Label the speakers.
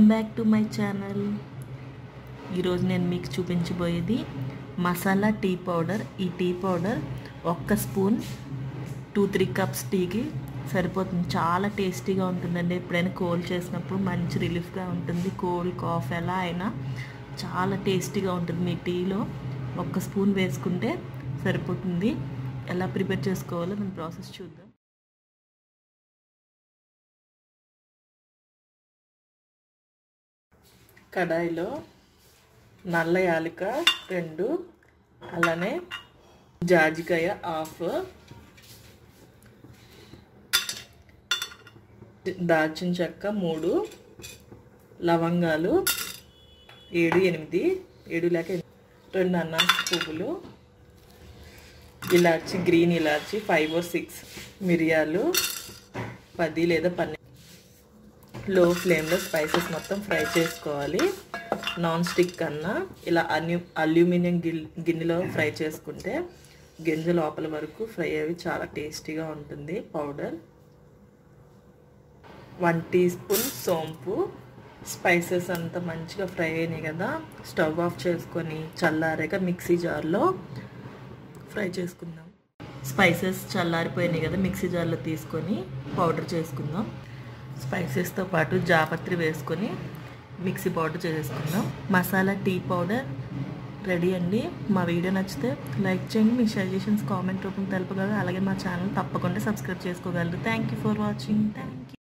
Speaker 1: back to my channel ఈరోజు నేను మీకు చూపించబోయేది మసాలా టీ పౌడర్ ఈ టీ పౌడర్ ఒక్క స్పూన్ టూ త్రీ కప్స్ టీకి సరిపోతుంది చాలా టేస్టీగా ఉంటుందండి ఎప్పుడైనా కోల్డ్ చేసినప్పుడు మంచి రిలీఫ్గా ఉంటుంది కోల్డ్ కాఫ్ ఎలా అయినా చాలా టేస్టీగా ఉంటుంది మీ టీలో ఒక్క స్పూన్ వేసుకుంటే సరిపోతుంది ఎలా ప్రిపేర్ చేసుకోవాలో నేను ప్రాసెస్ చూద్దాం కడాయిలో నల్ల యాలిక రెండు అలానే జాజికాయ హాఫ్ దాల్చిన చెక్క మూడు లవంగాలు ఏడు ఎనిమిది ఏడు లేక రెండు అన్నాస పువ్వులు ఇలాచి గ్రీన్ ఇలాచి ఫైవ్ ఆర్ సిక్స్ మిరియాలు పది లేదా పన్నెండు లో ఫ్లేమ్లో స్పైసెస్ మొత్తం ఫ్రై చేసుకోవాలి నాన్ స్టిక్ కన్నా ఇలా అన్యూ అల్యూమినియం గిల్ గిన్నెలో ఫ్రై చేసుకుంటే గింజ లోపల వరకు ఫ్రై అవి చాలా టేస్టీగా ఉంటుంది పౌడర్ వన్ టీ స్పూన్ సోంపు స్పైసెస్ అంతా మంచిగా ఫ్రై అయినాయి కదా స్టవ్ ఆఫ్ చేసుకొని చల్లారాక మిక్సీ జార్లో ఫ్రై చేసుకుందాం స్పైసెస్ చల్లారిపోయినాయి కదా మిక్సీ జార్లో తీసుకొని పౌడర్ చేసుకుందాం స్పైసెస్తో పాటు జాపత్రి వేసుకొని మిక్సీ పౌడర్ చేసుకుందాం మసాలా టీ పౌడర్ రెడీ అండి మా వీడియో నచ్చితే లైక్ చేయండి మీ సజెషన్స్ కామెంట్ రూపంలో తెలుపగలరు అలాగే మా ఛానల్ తప్పకుండా సబ్స్క్రైబ్ చేసుకోగలరు thank you for watching thank you